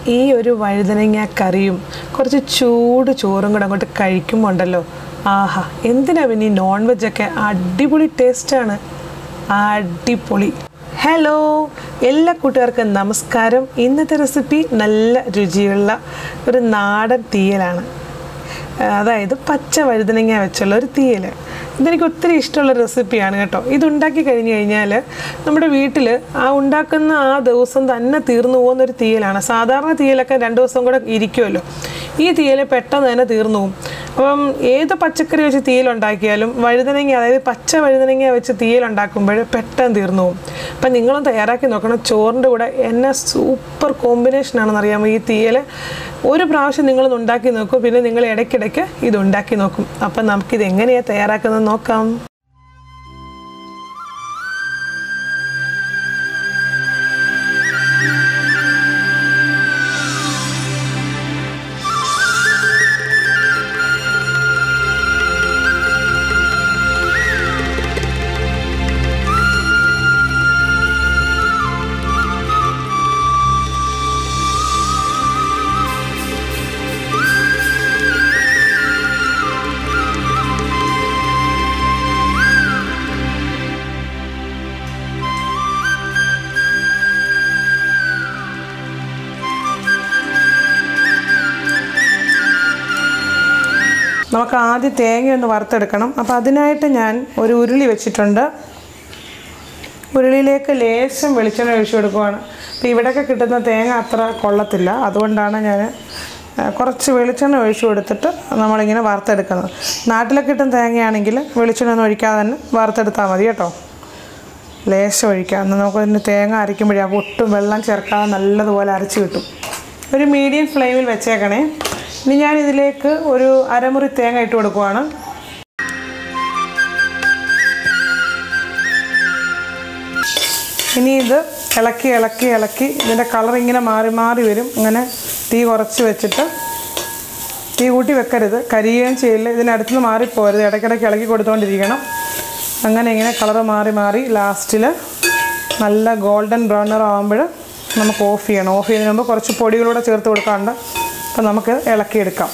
ഈ ഒരു വഴുതനങ്ങ കറിയും കുറച്ച് ചൂട് ചോറും കൂടെ അങ്ങോട്ട് കഴിക്കുമ്പോൾ ഉണ്ടല്ലോ ആഹാ എന്തിനാ പിന്നെ ഈ നോൺ വെജൊക്കെ അടിപൊളി ടേസ്റ്റാണ് അടിപൊളി ഹലോ എല്ലാ കൂട്ടുകാർക്കും നമസ്കാരം ഇന്നത്തെ റെസിപ്പി നല്ല രുചിയുള്ള ഒരു നാടൻ തീയലാണ് അതായത് പച്ച വഴുതനങ്ങ വെച്ചുള്ള ഒരു തീയൽ ഇതെനിക്ക് ഒത്തിരി ഇഷ്ടമുള്ള റെസിപ്പിയാണ് കേട്ടോ ഇതുണ്ടാക്കി കഴിഞ്ഞ് കഴിഞ്ഞാൽ നമ്മുടെ വീട്ടിൽ ആ ഉണ്ടാക്കുന്ന ആ ദിവസം തന്നെ തീർന്നു പോകുന്ന ഒരു തീയലാണ് സാധാരണ തീയലൊക്കെ രണ്ട് ദിവസം കൂടെ ഇരിക്കുമല്ലോ ഈ തീയൽ പെട്ടെന്ന് തന്നെ തീർന്നു പോകും അപ്പം ഏത് പച്ചക്കറി വെച്ച് തീയലുണ്ടാക്കിയാലും വഴുതനങ്ങ അതായത് പച്ച വഴുതനങ്ങ വെച്ച് തീയലുണ്ടാക്കുമ്പോൾ പെട്ടെന്ന് തീർന്നു പോകും അപ്പം നിങ്ങളും തയ്യാറാക്കി നോക്കണം ചോറിൻ്റെ കൂടെ എന്നെ സൂപ്പർ കോമ്പിനേഷൻ ആണെന്ന് അറിയാമോ ഈ തീയൽ ഒരു പ്രാവശ്യം നിങ്ങളൊന്ന് ഉണ്ടാക്കി നോക്കും പിന്നെ നിങ്ങൾ ഇടയ്ക്കിടയ്ക്ക് ഇത് ഉണ്ടാക്കി നോക്കും അപ്പം നമുക്കിത് എങ്ങനെയാണ് തയ്യാറാക്കുന്നത് നോക്കാം നമുക്ക് ആദ്യം തേങ്ങ ഒന്ന് വറുത്തെടുക്കണം അപ്പോൾ അതിനായിട്ട് ഞാൻ ഒരു ഉരുളി വെച്ചിട്ടുണ്ട് ഉരുളിയിലേക്ക് ലേശം വെളിച്ചെണ്ണ ഒഴിച്ചു കൊടുക്കുവാണ് അപ്പോൾ ഇവിടെയൊക്കെ കിട്ടുന്ന തേങ്ങ അത്ര കൊള്ളത്തില്ല അതുകൊണ്ടാണ് ഞാൻ ആ, കുറച്ച് വെളിച്ചെണ്ണ ഒഴിച്ചു കൊടുത്തിട്ട് നമ്മളിങ്ങനെ വറുത്തെടുക്കുന്നത് നാട്ടിലൊക്കെ കിട്ടുന്ന തേങ്ങയാണെങ്കിൽ വെളിച്ചെണ്ണ ഒന്നും ഒഴിക്കാതെ തന്നെ വറുത്തെടുത്താൽ മതി കേട്ടോ ലേശം ഒഴിക്കാം എന്നാൽ നമുക്ക് അതിന് തേങ്ങ അരയ്ക്കുമ്പോഴേ അപ്പോൾ ഒട്ടും വെള്ളം ചേർക്കാതെ നല്ലതുപോലെ അരച്ച് കിട്ടും ഒരു മീഡിയം ഫ്ലെയിമിൽ വെച്ചേക്കണേ ഇനി ഞാൻ ഇതിലേക്ക് ഒരു അരമുറി തേങ്ങ ഇട്ട് കൊടുക്കുവാണ് ഇനി ഇത് ഇളക്കി ഇളക്കി ഇളക്കി ഇതിൻ്റെ കളർ ഇങ്ങനെ മാറി മാറി വരും ഇങ്ങനെ തീ കുറച്ച് വെച്ചിട്ട് തീ കൂട്ടി വെക്കരുത് കരിയുകയും ചെയ്യില്ല ഇതിനടുത്തുനിന്ന് മാറിപ്പോരുത് ഇടയ്ക്കിടയ്ക്ക് ഇളക്കി കൊടുത്തുകൊണ്ടിരിക്കണം അങ്ങനെ ഇങ്ങനെ കളർ മാറി മാറി ലാസ്റ്റിൽ നല്ല ഗോൾഡൻ ബ്രൗണർ ആകുമ്പോൾ നമുക്ക് ഓഫ് ചെയ്യണം ഓഫ് ചെയ്യുന്നതിന് മുമ്പ് കുറച്ച് പൊടികളൂടെ ചേർത്ത് കൊടുക്കാണ്ട് അപ്പം നമുക്ക് ഇളക്കിയെടുക്കാം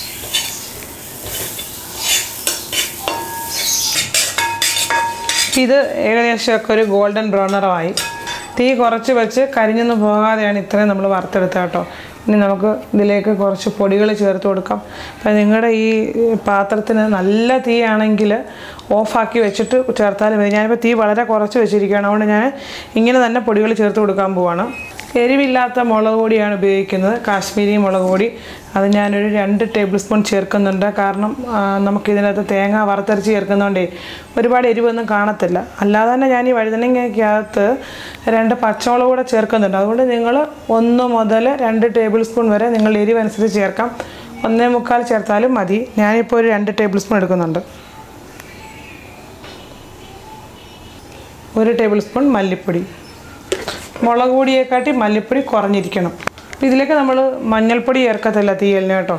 ഇത് ഏകദേശമൊക്കെ ഒരു ഗോൾഡൻ ബ്രൗണറായി തീ കുറച്ച് വെച്ച് കരിഞ്ഞൊന്നും പോകാതെയാണ് ഇത്രയും നമ്മൾ വറുത്തെടുത്തത് കേട്ടോ ഇനി നമുക്ക് ഇതിലേക്ക് കുറച്ച് പൊടികൾ ചേർത്ത് കൊടുക്കാം അപ്പം നിങ്ങളുടെ ഈ പാത്രത്തിന് നല്ല തീയാണെങ്കിൽ ഓഫാക്കി വെച്ചിട്ട് ചേർത്താലും മതി ഞാനിപ്പോൾ തീ വളരെ കുറച്ച് വെച്ചിരിക്കുകയാണ് അതുകൊണ്ട് ഞാൻ ഇങ്ങനെ തന്നെ പൊടികൾ ചേർത്ത് കൊടുക്കാൻ പോവാണ് എരിവില്ലാത്ത മുളക് പൊടിയാണ് ഉപയോഗിക്കുന്നത് കാശ്മീരി മുളക് പൊടി അത് ഞാനൊരു രണ്ട് ടേബിൾ സ്പൂൺ ചേർക്കുന്നുണ്ട് കാരണം ആ, നമുക്കിതിനകത്ത് തേങ്ങ വറുത്തരച്ച് ചേർക്കുന്നതുകൊണ്ടേ ഒരുപാട് എരിവൊന്നും കാണത്തില്ല അല്ലാതെ തന്നെ ഞാൻ ഈ വഴുതനങ്ങയ്ക്കകത്ത് രണ്ട് പച്ചമുളക് കൂടെ ചേർക്കുന്നുണ്ട് അതുകൊണ്ട് നിങ്ങൾ ഒന്ന് മുതൽ രണ്ട് ടേബിൾ സ്പൂൺ വരെ നിങ്ങൾ എരിവ് അനുസരിച്ച് ചേർക്കാം ഒന്നേ മുക്കാൽ ചേർത്താലും മതി ഞാനിപ്പോൾ ഒരു രണ്ട് ടേബിൾ സ്പൂൺ എടുക്കുന്നുണ്ട് ഒരു ടേബിൾ സ്പൂൺ മല്ലിപ്പൊടി മുളക് പൊടിയെക്കാട്ടി മല്ലിപ്പൊടി കുറഞ്ഞിരിക്കണം അപ്പോൾ ഇതിലേക്ക് നമ്മൾ മഞ്ഞൾപ്പൊടി ചേർക്കത്തില്ല തീയലിന് കേട്ടോ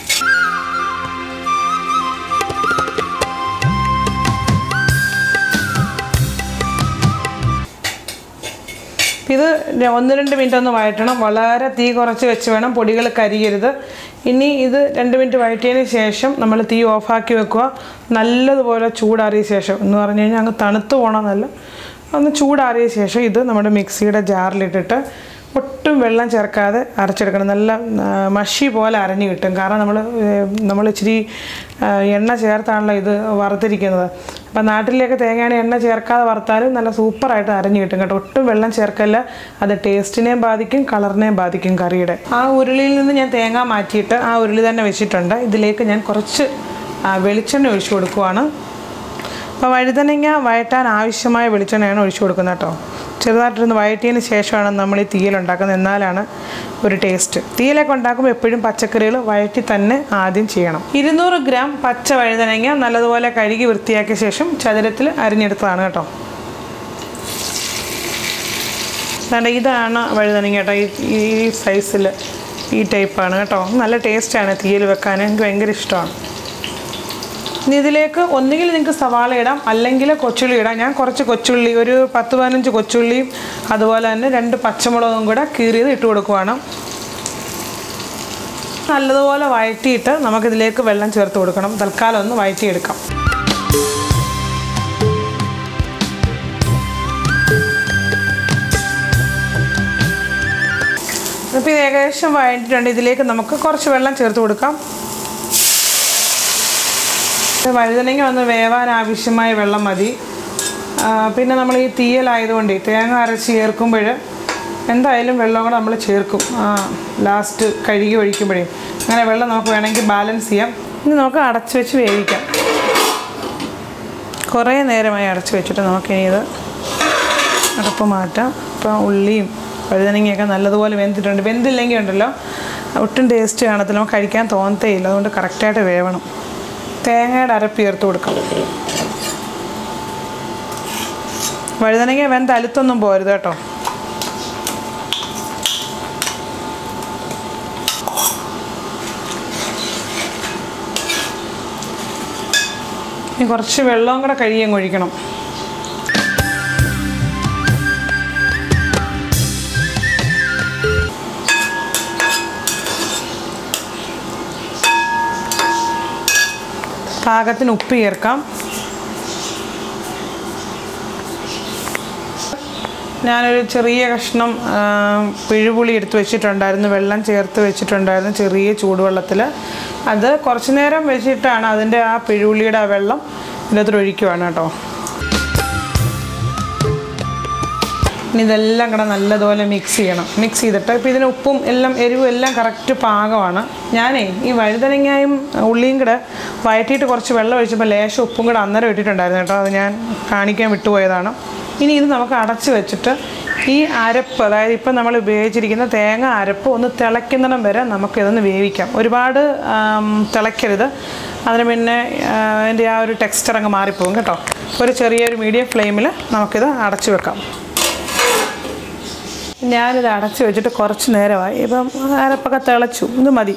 ഇത് ര- ഒന്ന് രണ്ട് മിനിറ്റ് ഒന്ന് വഴറ്റണം വളരെ തീ കുറച്ച് വെച്ച് വേണം പൊടികൾ കരിയരുത് ഇനി ഇത് രണ്ട് മിനിറ്റ് വഴറ്റിയതിന് ശേഷം നമ്മൾ തീ ഓഫാക്കി വെക്കുക നല്ലതുപോലെ ചൂടാറിയ ശേഷം എന്ന് പറഞ്ഞു കഴിഞ്ഞാൽ അങ്ങ് തണുത്ത് പോകണമെന്നല്ല ഒന്ന് ചൂടാറിയ ശേഷം ഇത് നമ്മുടെ മിക്സിയുടെ ജാറിലിട്ടിട്ട് ഒട്ടും വെള്ളം ചേർക്കാതെ അരച്ചെടുക്കണം നല്ല ആ, മഷി പോലെ അരഞ്ഞു കിട്ടും കാരണം നമ്മൾ നമ്മൾ ഇച്ചിരി ആ, എണ്ണ ചേർത്താണല്ലോ ഇത് വറുത്തിരിക്കുന്നത് അപ്പം നാട്ടിലേക്ക് തേങ്ങയാണ് എണ്ണ ചേർക്കാതെ വറുത്താലും നല്ല സൂപ്പറായിട്ട് അരഞ്ഞു കിട്ടും കേട്ടോ ഒട്ടും വെള്ളം ചേർക്കല്ല അത് ടേസ്റ്റിനെയും ബാധിക്കും കളറിനെയും ബാധിക്കും കറിയുടെ ആ ഉരുളിയിൽ നിന്ന് ഞാൻ തേങ്ങ മാറ്റിയിട്ട് ആ ഉരുളി തന്നെ വെച്ചിട്ടുണ്ട് ഇതിലേക്ക് ഞാൻ കുറച്ച് ആ, വെളിച്ചെണ്ണ ഒഴിച്ചു കൊടുക്കുവാണ് അപ്പോൾ വഴുതനങ്ങ വഴറ്റാൻ ആവശ്യമായ വെളിച്ചെണ്ണയാണ് ഒഴിച്ചു കൊടുക്കുന്നത് കേട്ടോ ചെറുതായിട്ടൊന്ന് വഴറ്റിയതിന് ശേഷമാണ് നമ്മൾ ഈ തീയൽ ഉണ്ടാക്കുന്നത് എന്നാലാണ് ഒരു ടേസ്റ്റ് തീയലൊക്കെ ഉണ്ടാക്കുമ്പോൾ എപ്പോഴും പച്ചക്കറികൾ വഴറ്റി തന്നെ ആദ്യം ചെയ്യണം ഇരുന്നൂറ് ഗ്രാം പച്ച വഴുതനങ്ങ നല്ലതുപോലെ കഴുകി വൃത്തിയാക്കിയ ശേഷം ചതുരത്തിൽ അരിഞ്ഞെടുത്തതാണ് കേട്ടോ അതാണ്ട് ഇതാണ് വഴുതനങ്ങ കേട്ടോ ഈ ഈ സൈസിൽ ഈ ടൈപ്പാണ് കേട്ടോ നല്ല ടേസ്റ്റാണ് തീയൽ വെക്കാൻ എനിക്ക് ഭയങ്കര ഇഷ്ടമാണ് ഇനി ഇതിലേക്ക് ഒന്നുകിൽ നിങ്ങൾക്ക് സവാള ഇടാം അല്ലെങ്കിൽ കൊച്ചുള്ളി ഇടാം ഞാൻ കുറച്ച് കൊച്ചുള്ളി ഒരു പത്ത് പതിനഞ്ച് കൊച്ചുള്ളിയും അതുപോലെ തന്നെ രണ്ട് പച്ചമുളകും കൂടെ കീറിയത് ഇട്ട് കൊടുക്കുവാണ് നല്ലതുപോലെ വഴറ്റിയിട്ട് നമുക്കിതിലേക്ക് വെള്ളം ചേർത്ത് കൊടുക്കണം തൽക്കാലം ഒന്ന് വഴറ്റിയെടുക്കാം ഇപ്പോൾ ഇത് ഏകദേശം വഴറ്റിയിട്ടുണ്ട് ഇതിലേക്ക് നമുക്ക് കുറച്ച് വെള്ളം ചേർത്ത് കൊടുക്കാം ഇത് വഴുതനങ്ങ ഒന്ന് വേവാൻ ആവശ്യമായ വെള്ളം മതി ആ, പിന്നെ നമ്മൾ ഈ തീയലായതുകൊണ്ട് തേങ്ങ അരച്ച് ചേർക്കുമ്പോൾ എന്തായാലും വെള്ളം കൂടെ നമ്മൾ ചേർക്കും ലാസ്റ്റ് കഴുകി ഒഴിക്കുമ്പോഴേ അങ്ങനെ വെള്ളം നമുക്ക് വേണമെങ്കിൽ ബാലൻസ് ചെയ്യാം ഇനി നമുക്ക് അടച്ച് വെച്ച് വേവിക്കാം കുറേ നേരമായി അടച്ച് വെച്ചിട്ട് നമുക്കിനി ഇത് അടപ്പ് മാറ്റാം ഇപ്പോൾ ഉള്ളിയും വഴുതനങ്ങയൊക്കെ നല്ലതുപോലെ വെന്തിട്ടുണ്ട് വെന്തില്ലെങ്കിൽ ഉണ്ടല്ലോ ഒട്ടും ടേസ്റ്റ് കാണത്തില്ല നമുക്ക് കഴിക്കാൻ തോന്നത്തേയില്ല അതുകൊണ്ട് കറക്റ്റായിട്ട് വേവണം തേങ്ങയുടെ അരപ്പ് ചേർത്ത് കൊടുക്കാം വഴുതനങ്ങ വെന്ത് അലുത്തൊന്നും പോരുത് കേട്ടോ ഇനി കുറച്ച് വെള്ളവും കൂടെ കഴിയാൻ ഒഴിക്കണം പാകത്തിന് ഉപ്പ് ചേർക്കാം ഞാനൊരു ചെറിയ കഷ്ണം ആ, പിഴുപുളി എടുത്ത് വെച്ചിട്ടുണ്ടായിരുന്നു വെള്ളം ചേർത്ത് വെച്ചിട്ടുണ്ടായിരുന്നു ചെറിയ ചൂടുവെള്ളത്തിൽ അത് കുറച്ച് നേരം വെച്ചിട്ടാണ് അതിൻ്റെ ആ പിഴുപുളിയുടെ ആ വെള്ളം ഇതിനകത്ത് ഒഴിക്കുവാണ് കേട്ടോ ഇനി ഇതെല്ലാം കൂടെ നല്ലതുപോലെ മിക്സ് ചെയ്യണം മിക്സ് ചെയ്തിട്ട് ഇപ്പോൾ ഇതിന് ഉപ്പും എല്ലാം എരിവും എല്ലാം കറക്റ്റ് പാകമാണ് ഞാനേ ഈ വഴുതനങ്ങയും ഉള്ളിയും കൂടെ വഴറ്റിയിട്ട് കുറച്ച് വെള്ളം ഒഴിച്ചപ്പോൾ ലേശം ഉപ്പും കൂടെ അന്നേരം ഇട്ടിട്ടുണ്ടായിരുന്നു കേട്ടോ അത് ഞാൻ കാണിക്കാൻ വിട്ടുപോയതാണ് ഇനി ഇത് നമുക്ക് അടച്ച് വെച്ചിട്ട് ഈ അരപ്പ് അതായത് ഇപ്പം നമ്മൾ ഉപയോഗിച്ചിരിക്കുന്ന തേങ്ങ അരപ്പ് ഒന്ന് തിളയ്ക്കുന്നിടം വരെ നമുക്കിതൊന്ന് വേവിക്കാം ഒരുപാട് ആം, തിളയ്ക്കരുത് അതിന് പിന്നെ ആ, അതിൻ്റെ ആ ഒരു ടെക്സ്ചർ അങ്ങ് മാറിപ്പോകും കേട്ടോ ഒരു ചെറിയൊരു മീഡിയം ഫ്ലെയിമിൽ നമുക്കിത് അടച്ചു വെക്കാം ഞാനിത് അടച്ചു വെച്ചിട്ട് കുറച്ച് നേരമായി ഇപ്പം അരപ്പൊക്കെ തിളച്ചു ഇത് മതി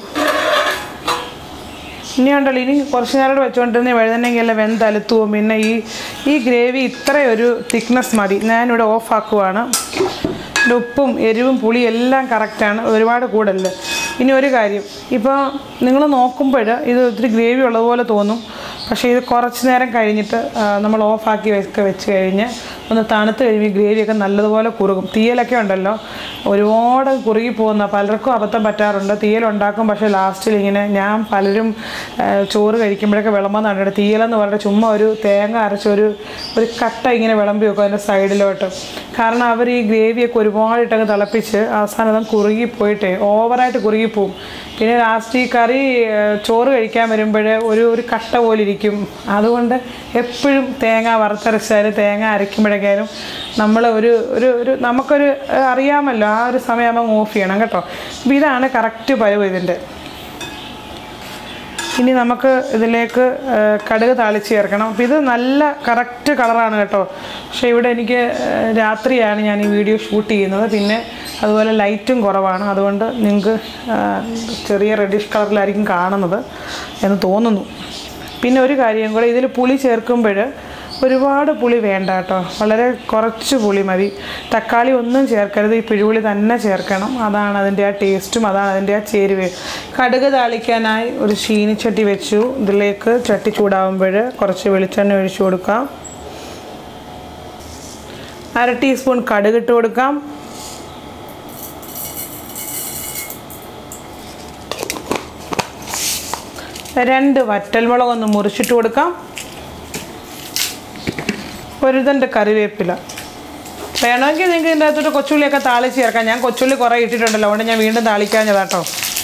ഇനി ഉണ്ടല്ലോ ഇനി കുറച്ച് നേരം കൂടെ വെച്ചുകൊണ്ടിരുന്ന വഴുതനെങ്കിൽ വെന്തലുത്തുവും പിന്നെ ഈ ഈ ഗ്രേവി ഇത്രയൊരു തിക്നെസ് മതി ഞാനിവിടെ ഓഫ് ആക്കുവാണ് ഇതിൻ്റെ ഉപ്പും എരിവും പുളിയും എല്ലാം കറക്റ്റാണ് ഒരുപാട് കൂടല്ല ഇനി ഒരു കാര്യം ഇപ്പോൾ നിങ്ങൾ നോക്കുമ്പോൾ ഇത് ഒത്തിരി ഗ്രേവി ഉള്ളതുപോലെ തോന്നും പക്ഷേ ഇത് കുറച്ച് നേരം കഴിഞ്ഞിട്ട് ആ, നമ്മൾ ഓഫാക്കി ഒക്കെ വെച്ച് കഴിഞ്ഞ് ഒന്ന് തണുത്ത് കഴിയുമ്പോൾ ഈ ഗ്രേവിയൊക്കെ നല്ലതുപോലെ കുറുകും തീയലൊക്കെ ഉണ്ടല്ലോ ഒരുപാട് കുറുകി പോകുന്ന പലർക്കും അബദ്ധം പറ്റാറുണ്ട് തീയലുണ്ടാക്കും പക്ഷേ ലാസ്റ്റിൽ ഇങ്ങനെ ഞാൻ പലരും ആ, ചോറ് കഴിക്കുമ്പോഴൊക്കെ വിളമ്പെന്ന് കണ്ടിട്ട് തീയലെന്ന് പറഞ്ഞിട്ട് ചുമ്മാ ഒരു തേങ്ങ അരച്ച ഒരു ഒരു കട്ട ഇങ്ങനെ വിളമ്പി വെക്കും അതിൻ്റെ സൈഡിലോട്ട് കാരണം അവർ ഈ ഗ്രേവിയൊക്കെ ഒരുപാട് ഇട്ടങ്ങ് തിളപ്പിച്ച് അവസാനം അതങ്ങ് കുറുകി പോയിട്ടേ ഓവറായിട്ട് കുറുകി പോകും പിന്നെ ലാസ്റ്റ് ഈ കറി ആ, ചോറ് കഴിക്കാൻ വരുമ്പോൾ ഒരു ഒരു കട്ട പോലെ ഇരിക്കും അതുകൊണ്ട് എപ്പോഴും തേങ്ങ വറുത്തരച്ചാലും തേങ്ങ അരയ്ക്കുമ്പോഴേക്കാലും നമ്മൾ ഒരു ഒരു ഒരു നമുക്കൊരു ആ, അറിയാമല്ലോ ആ ഒരു സമയമാകുമ്പോൾ ഓഫ് ചെയ്യണം കേട്ടോ അപ്പോൾ ഇതാണ് കറക്റ്റ് പരുവ് ഇതിൻ്റെ ഇനി നമുക്ക് ഇതിലേക്ക് ആ, കടുക് താളിച്ച് ചേർക്കണം അപ്പോൾ ഇത് നല്ല കറക്റ്റ് കളറാണ് കേട്ടോ പക്ഷേ ഇവിടെ എനിക്ക് ആ, രാത്രിയാണ് ഞാൻ ഈ വീഡിയോ ഷൂട്ട് ചെയ്യുന്നത് പിന്നെ അതുപോലെ ലൈറ്റും കുറവാണ് അതുകൊണ്ട് നിങ്ങൾക്ക് ആ, ചെറിയ റെഡിഷ് കളറിലായിരിക്കും കാണുന്നത് എന്ന് തോന്നുന്നു പിന്നെ ഒരു കാര്യം കൂടെ ഇതിൽ പുളി ചേർക്കുമ്പോൾ ഒരുപാട് പുളി വേണ്ട കേട്ടോ വളരെ കുറച്ച് പുളി മതി തക്കാളി ഒന്നും ചേർക്കരുത് ഈ പിഴുപുളി തന്നെ ചേർക്കണം അതാണ് അതിൻ്റെ ആ ടേസ്റ്റും അതാണ് അതിൻ്റെ ആ ചേരുവ കടുക് താളിക്കാനായി ഒരു ചീനിച്ചട്ടി വെച്ചു ഇതിലേക്ക് ചട്ടി ചൂടാവുമ്പോൾ കുറച്ച് വെളിച്ചെണ്ണ ഒഴിച്ചു കൊടുക്കാം അര ടീസ്പൂൺ കടുക് ഇട്ട് കൊടുക്കാം രണ്ട് വറ്റൽമുളകൊന്ന് മുറിച്ചിട്ട് കൊടുക്കാം ഒരു തണ്ട് കറിവേപ്പില വേണമെങ്കിൽ നിങ്ങൾക്ക് ഇതിൻ്റെ അകത്തോട്ട് കൊച്ചുള്ളിയൊക്കെ താളിച്ച് ചേർക്കാം ഞാൻ കൊച്ചുള്ളി കുറേ ഇട്ടിട്ടുണ്ടല്ലോ അതുകൊണ്ട് ഞാൻ വീണ്ടും താളിക്കാഞ്ഞതാട്ടോ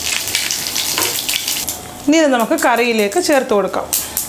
ഇനി ഇത് നമുക്ക് കറിയിലേക്ക് ചേർത്ത് കൊടുക്കാം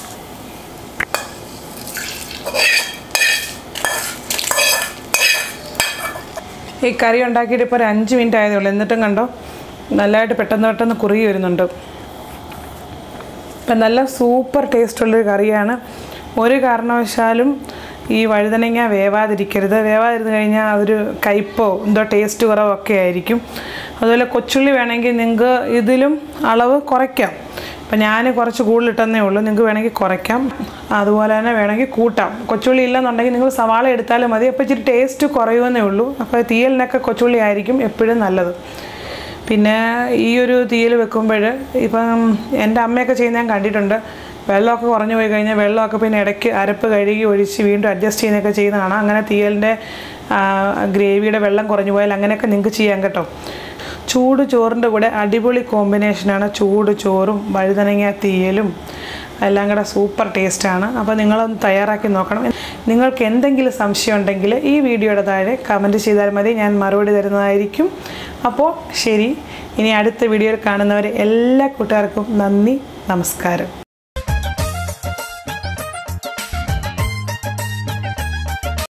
ഈ കറി ഉണ്ടാക്കിയിട്ട് ഇപ്പോൾ ഒരു അഞ്ച് മിനിറ്റ് ആയതേ ഉള്ളൂ എന്നിട്ടും കണ്ടോ നല്ലതായിട്ട് പെട്ടെന്ന് പെട്ടെന്ന് കുറുകി വരുന്നുണ്ട് ഇപ്പം നല്ല സൂപ്പർ ടേസ്റ്റുള്ളൊരു കറിയാണ് ഒരു കാരണവശാലും ഈ വഴുതനങ്ങ വേവാതിരിക്കരുത് വേവാതിരുന്ന് കഴിഞ്ഞാൽ അതൊരു കയ്പോ എന്തോ ടേസ്റ്റ് കുറവോ ഒക്കെ ആയിരിക്കും അതുപോലെ കൊച്ചുള്ളി വേണമെങ്കിൽ നിങ്ങൾക്ക് ഇതിലും അളവ് കുറയ്ക്കാം അപ്പം ഞാൻ കുറച്ച് കൂടുതലിട്ടെന്നേ ഉള്ളൂ നിങ്ങൾക്ക് വേണമെങ്കിൽ കുറയ്ക്കാം അതുപോലെ തന്നെ വേണമെങ്കിൽ കൂട്ടാം കൊച്ചുള്ളി ഇല്ലെന്നുണ്ടെങ്കിൽ നിങ്ങൾ സവാള എടുത്താലും മതി അപ്പോൾ ഇച്ചിരി ടേസ്റ്റ് കുറയുമെന്നേ ഉള്ളൂ അപ്പോൾ തീയലിനൊക്കെ കൊച്ചുള്ളി ആയിരിക്കും എപ്പോഴും നല്ലത് പിന്നെ ഈ ഒരു തീയിൽ വെക്കുമ്പോൾ ഇപ്പം എൻ്റെ അമ്മയൊക്കെ ചെയ്യുന്ന ഞാൻ കണ്ടിട്ടുണ്ട് വെള്ളമൊക്കെ കുറഞ്ഞു പോയി കഴിഞ്ഞാൽ വെള്ളമൊക്കെ പിന്നെ ഇടയ്ക്ക് അരപ്പ് കഴുകി ഒഴിച്ച് വീണ്ടും അഡ്ജസ്റ്റ് ചെയ്യുന്നതൊക്കെ ചെയ്യുന്നതാണ് അങ്ങനെ തീയലിൻ്റെ ഗ്രേവിയുടെ വെള്ളം കുറഞ്ഞു പോയാൽ അങ്ങനെയൊക്കെ നിങ്ങൾക്ക് ചെയ്യാം കേട്ടോ ചൂട് ചോറിൻ്റെ കൂടെ അടിപൊളി കോമ്പിനേഷനാണ് ചൂട് ചോറും വഴുതനങ്ങ തീയലും എല്ലാം കൂടെ സൂപ്പർ ടേസ്റ്റാണ് അപ്പോൾ നിങ്ങളൊന്ന് തയ്യാറാക്കി നോക്കണം നിങ്ങൾക്ക് എന്തെങ്കിലും സംശയം ഉണ്ടെങ്കിൽ ഈ വീഡിയോയുടെ താഴെ കമൻറ്റ് ചെയ്താൽ മതി ഞാൻ മറുപടി തരുന്നതായിരിക്കും അപ്പോൾ ശരി ഇനി അടുത്ത വീഡിയോയിൽ കാണുന്നവരെ എല്ലാ കൂട്ടുകാർക്കും നന്ദി നമസ്കാരം